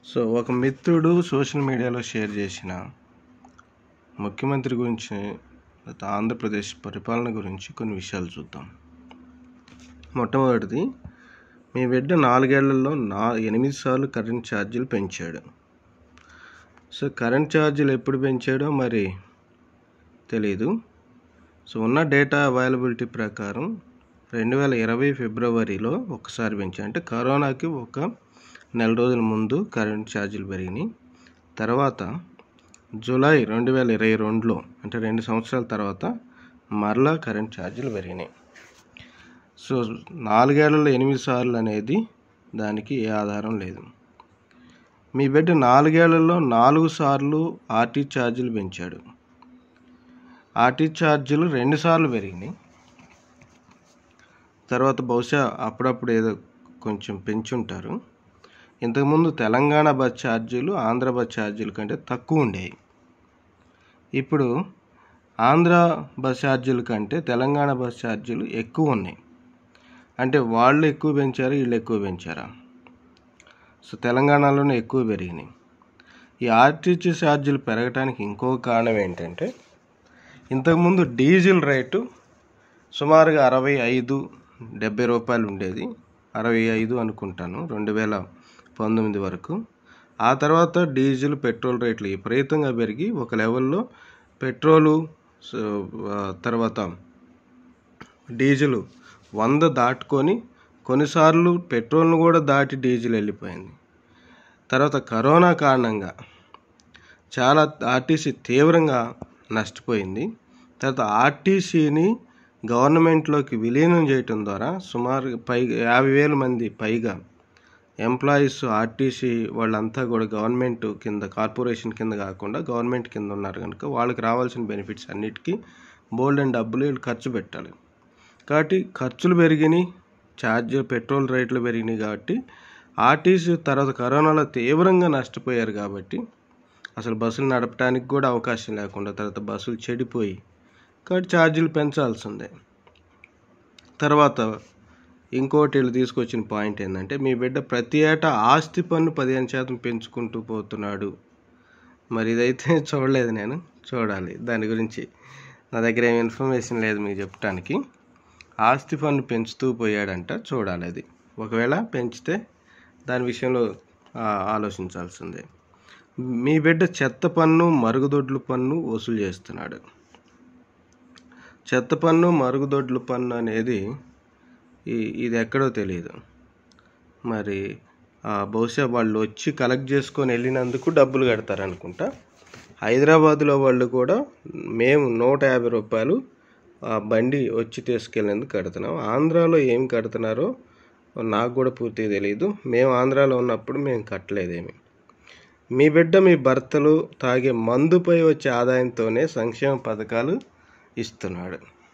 so ఒక మిత్రుడు social మీడియాలో షేర్ చేసిన ముఖ్యమంత్రి గురించి లేదా ఆంధ్రప్రదేశ్ పరిపాలన గురించి కొన్ని విషయాలు చూద్దాం మొట్టమొదటిది మీ బిడ్డ నాలుగేళ్లలో నా ఎనిమిది సార్లు కరెంట్ ఛార్జీలు పెంచాడు సో కరెంట్ ఛార్జీలు ఎప్పుడు పెంచాడో మరి తెలీదు సో ఉన్న డేటా అవైలబిలిటీ ప్రకారం రెండు వేల ఇరవై ఫిబ్రవరిలో ఒకసారి పెంచాడు అంటే కరోనాకి ఒక నెల రోజుల ముందు కరెంట్ ఛార్జీలు పెరిగినాయి తర్వాత జూలై రెండు వేల ఇరవై రెండులో అంటే రెండు సంవత్సరాల తర్వాత మరలా కరెంట్ ఛార్జీలు పెరిగినాయి సో నాలుగేళ్లలో ఎనిమిది సార్లు అనేది దానికి ఏ ఆధారం లేదు మీ బిడ్డ నాలుగేళ్లలో నాలుగు సార్లు ఆర్టీ ఛార్జీలు పెంచాడు ఆర్టీ ఛార్జీలు రెండు సార్లు పెరిగినాయి తర్వాత బహుశా అప్పుడప్పుడు ఏదో కొంచెం పెంచుంటారు ఇంతకుముందు తెలంగాణ బస్ ఛార్జీలు ఆంధ్ర బస్ ఛార్జీల కంటే తక్కువ ఉండేవి ఇప్పుడు ఆంధ్ర బస్ ఛార్జీల కంటే తెలంగాణ బస్ ఛార్జీలు ఎక్కువ ఉన్నాయి అంటే వాళ్ళు ఎక్కువ పెంచారు వీళ్ళు ఎక్కువ పెంచారా సో తెలంగాణలోనే ఎక్కువ పెరిగినాయి ఈ ఆర్టీసీ ఛార్జీలు పెరగడానికి ఇంకో కారణం ఏంటంటే ఇంతకుముందు డీజిల్ రేటు సుమారుగా అరవై ఐదు డెబ్బై రూపాయలు ఉండేది అరవై ఐదు అనుకుంటాను రెండు వేల పంతొమ్మిది వరకు ఆ తర్వాత డీజిల్ పెట్రోల్ రేట్లు విపరీతంగా పెరిగి ఒక లెవెల్లో పెట్రోలు సో, ఆ, తర్వాత డీజిల్ వంద దాటుకొని కొన్నిసార్లు పెట్రోల్ను కూడా దాటి డీజిల్ వెళ్ళిపోయింది తర్వాత కరోనా కారణంగా చాలా ఆర్టీసీ తీవ్రంగా నష్టపోయింది తర్వాత ఆర్టీసీని గవర్నమెంట్లోకి విలీనం చేయటం ద్వారా సుమారు పై యాభై వేల మంది పైగా ఎంప్లాయీస్ ఆర్టీసీ వాళ్ళంతా కూడా గవర్నమెంట్ కింద కార్పొరేషన్ కింద కాకుండా గవర్నమెంట్ కింద ఉన్నారు కనుక వాళ్ళకి రావాల్సిన బెనిఫిట్స్ అన్నిటికీ బోల్డ్ అండ్ డబ్బులు వీళ్ళు ఖర్చు పెట్టాలి కాబట్టి ఖర్చులు పెరిగినాయి ఛార్జ్ పెట్రోల్ రేట్లు పెరిగినాయి కాబట్టి ఆర్టీసీ తర్వాత కరోనాలో తీవ్రంగా నష్టపోయారు కాబట్టి అసలు బస్సులు నడపడానికి కూడా అవకాశం లేకుండా తర్వాత బస్సులు చెడిపోయి కాబట్టి ఛార్జీలు పెంచాల్సిందే తర్వాత ఇంకోటి వీళ్ళు తీసుకొచ్చిన పాయింట్ ఏంటంటే మీ బిడ్డ ప్రతి ఏటా ఆస్తి పన్ను పదిహేను శాతం పెంచుకుంటూ పోతున్నాడు మరి ఇదైతే చూడలేదు నేను చూడాలి దాని గురించి నా దగ్గర ఏమి ఇన్ఫర్మేషన్ లేదు మీకు చెప్పడానికి ఆస్తి పన్ను పెంచుతూ పోయాడంట చూడాలి అది ఒకవేళ పెంచితే దాని విషయంలో ఆ, ఆలోచించాల్సిందే మీ బిడ్డ చెత్త పన్ను మరుగుదొడ్ల పన్ను వసూలు చేస్తున్నాడు చెత్త పన్ను మరుగుదొడ్ల పన్ను అనేది ఈ- ఇది ఎక్కడో తెలియదు మరి ఆ, బహుశా వాళ్ళు వచ్చి కలెక్ట్ చేసుకొని వెళ్ళినందుకు డబ్బులు కడతారు అనుకుంటా హైదరాబాద్లో వాళ్ళు కూడా మేము నూట యాభై రూపాయలు ఆ బండి వచ్చి తీసుకెళ్ళినందుకు కడుతున్నాం ఆంధ్రాలో ఏం కడుతున్నారో నాకు కూడా పూర్తిగా తెలియదు మేము ఆంధ్రాలో ఉన్నప్పుడు మేము కట్టలేదేమి మీ బిడ్డ మీ భర్తలు తాగే మందుపై వచ్చే ఆదాయంతోనే సంక్షేమ పథకాలు ఇస్తున్నాడు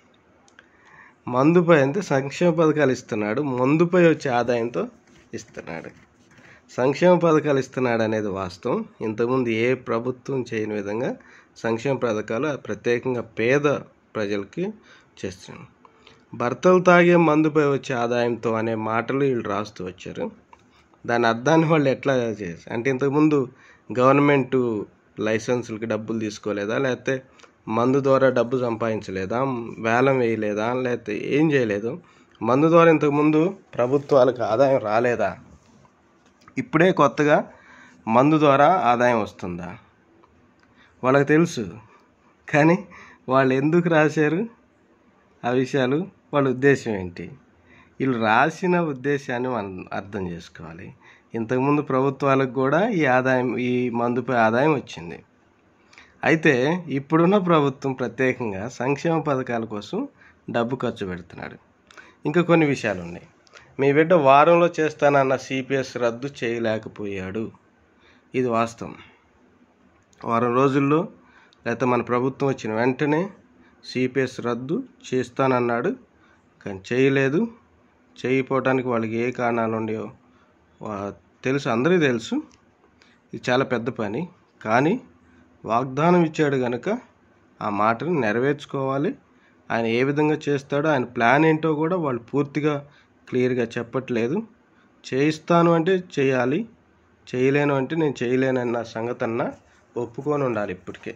మందుపై అంటే సంక్షేమ పథకాలు ఇస్తున్నాడు మందుపై వచ్చే ఆదాయంతో ఇస్తున్నాడు సంక్షేమ పథకాలు ఇస్తున్నాడు అనేది వాస్తవం ఇంతకుముందు ఏ ప్రభుత్వం చేయని విధంగా సంక్షేమ పథకాలు ప్రత్యేకంగా పేద ప్రజలకి చేస్తున్నాడు భర్తలు తాగే మందుపై వచ్చే ఆదాయంతో అనే మాటలు వీళ్ళు రాస్తూ వచ్చారు దాని అర్థాన్ని వాళ్ళు ఎట్లా చేశారు అంటే ఇంతకుముందు గవర్నమెంట్ లైసెన్సులకి డబ్బులు తీసుకోలేదా లేకపోతే మందు ద్వారా డబ్బు సంపాదించలేదా వేలం వేయలేదా లేకపోతే ఏం చేయలేదు మందు ద్వారా ఇంతకుముందు ప్రభుత్వాలకు ఆదాయం రాలేదా ఇప్పుడే కొత్తగా మందు ద్వారా ఆదాయం వస్తుందా వాళ్ళకి తెలుసు కానీ వాళ్ళు ఎందుకు రాశారు ఆ విషయాలు వాళ్ళ ఉద్దేశం ఏంటి వీళ్ళు రాసిన ఉద్దేశాన్ని మనం అర్థం చేసుకోవాలి ఇంతకుముందు ప్రభుత్వాలకు కూడా ఈ ఆదాయం ఈ మందుపై ఆదాయం వచ్చింది అయితే ఇప్పుడున్న ప్రభుత్వం ప్రత్యేకంగా సంక్షేమ పథకాల కోసం డబ్బు ఖర్చు పెడుతున్నాడు ఇంకా కొన్ని విషయాలు ఉన్నాయి మీ బిడ్డ వారంలో చేస్తానన్న సిపిఎస్ రద్దు చేయలేకపోయాడు ఇది వాస్తవం వారం రోజుల్లో లేకపోతే మన ప్రభుత్వం వచ్చిన వెంటనే సిపిఎస్ రద్దు చేస్తానన్నాడు కానీ చేయలేదు చేయకపోవడానికి వాళ్ళకి ఏ కారణాలు ఉండేవో వా- తెలుసు అందరికీ తెలుసు ఇది చాలా పెద్ద పని కానీ వాగ్దానం ఇచ్చాడు కనుక ఆ మాటను నెరవేర్చుకోవాలి ఆయన ఏ విధంగా చేస్తాడో ఆయన ప్లాన్ ఏంటో కూడా వాళ్ళు పూర్తిగా క్లియర్గా చెప్పట్లేదు చేయిస్తాను అంటే చేయాలి చేయలేను అంటే నేను చేయలేనన్న సంగతన్న ఒప్పుకొని ఉండాలి ఇప్పటికే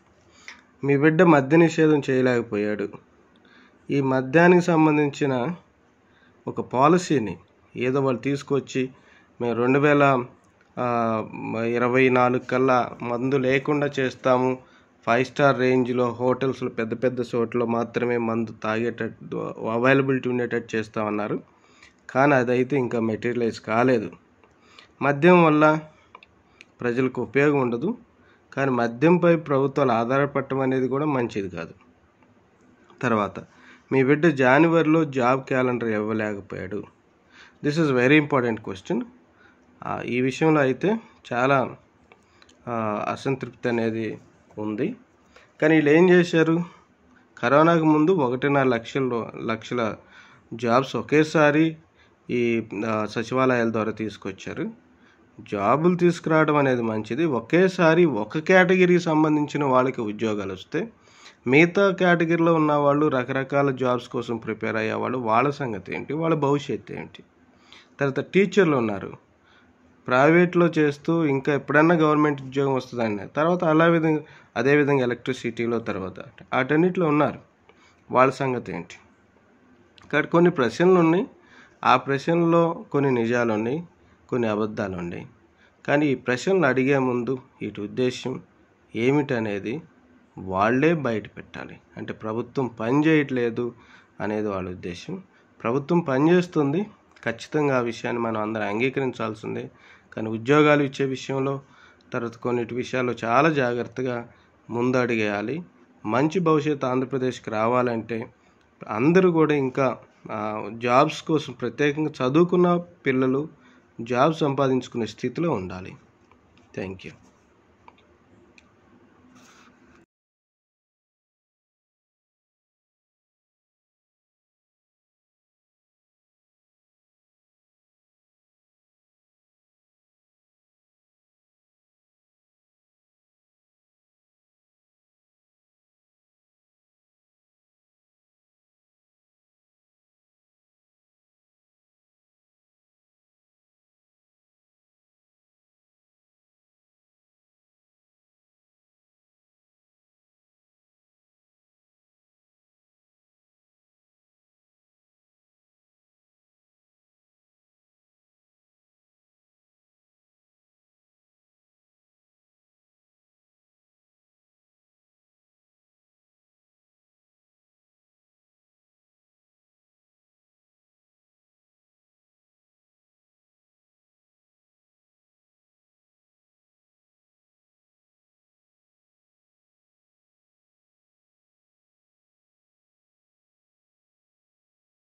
మీ బిడ్డ మద్య నిషేధం చేయలేకపోయాడు ఈ మద్యానికి సంబంధించిన ఒక పాలసీని ఏదో వాళ్ళు తీసుకొచ్చి మేము రెండు వేల ఆ, ఇరవై నాలుగు కల్లా మందు లేకుండా చేస్తాము ఫైవ్ స్టార్ రేంజ్లో హోటల్స్లో పెద్ద పెద్ద చోట్ల మాత్రమే మందు తాగేటట్టు అవైలబిలిటీ ఉండేటట్టు చేస్తామన్నారు కానీ అదైతే ఇంకా మెటీరియలైజ్ కాలేదు మద్యం వల్ల ప్రజలకు ఉపయోగం ఉండదు కానీ మద్యంపై ప్రభుత్వాలు ఆధారపడటం అనేది కూడా మంచిది కాదు తర్వాత మీ బిడ్డ జనవరిలో జాబ్ క్యాలెండర్ ఇవ్వలేకపోయాడు this is very important question ఈ విషయంలో అయితే చాలా ఆ, అసంతృప్తి అనేది ఉంది కానీ వీళ్ళు ఏం చేశారు కరోనాకు ముందు ఒకటిన్నర లక్షల లక్షల జాబ్స్ ఒకేసారి ఈ ఆ, సచివాలయాల ద్వారా తీసుకొచ్చారు జాబులు తీసుకురావడం అనేది మంచిది ఒకేసారి ఒక కేటగిరీకి సంబంధించిన వాళ్ళకి ఉద్యోగాలు వస్తే మిగతా కేటగిరీలో ఉన్న వాళ్ళు రకరకాల జాబ్స్ కోసం ప్రిపేర్ అయ్యేవాళ్ళు వాళ్ళ సంగతి ఏంటి వాళ్ళ భవిష్యత్తు ఏంటి తర్వాత టీచర్లు ఉన్నారు ప్రైవేట్లో చేస్తూ ఇంకా ఎప్పుడన్నా గవర్నమెంట్ ఉద్యోగం వస్తుందని తర్వాత అలా విధంగా అదేవిధంగా ఎలక్ట్రిసిటీలో తర్వాత వాటన్నిటిలో ఉన్నారు వాళ్ళ సంగతి ఏంటి ఇక్కడ కొన్ని ప్రశ్నలు ఉన్నాయి ఆ ప్రశ్నల్లో కొన్ని నిజాలు ఉన్నాయి కొన్ని అబద్ధాలు ఉన్నాయి కానీ ఈ ప్రశ్నలు అడిగే ముందు వీటి ఉద్దేశం ఏమిటనేది వాళ్ళే బయట పెట్టాలి అంటే ప్రభుత్వం పని చేయట్లేదు అనేది వాళ్ళ ఉద్దేశం ప్రభుత్వం పనిచేస్తుంది ఖచ్చితంగా ఆ విషయాన్ని మనం అందరం అంగీకరించాల్సిందే కానీ ఉద్యోగాలు ఇచ్చే విషయంలో తర్వాత కొన్నిటి విషయాల్లో చాలా జాగ్రత్తగా ముందు అడిగేయాలి మంచి భవిష్యత్తు ఆంధ్రప్రదేశ్కి రావాలంటే అందరూ కూడా ఇంకా ఆ, జాబ్స్ కోసం ప్రత్యేకంగా చదువుకున్న పిల్లలు జాబ్ సంపాదించుకునే స్థితిలో ఉండాలి థ్యాంక్ యూ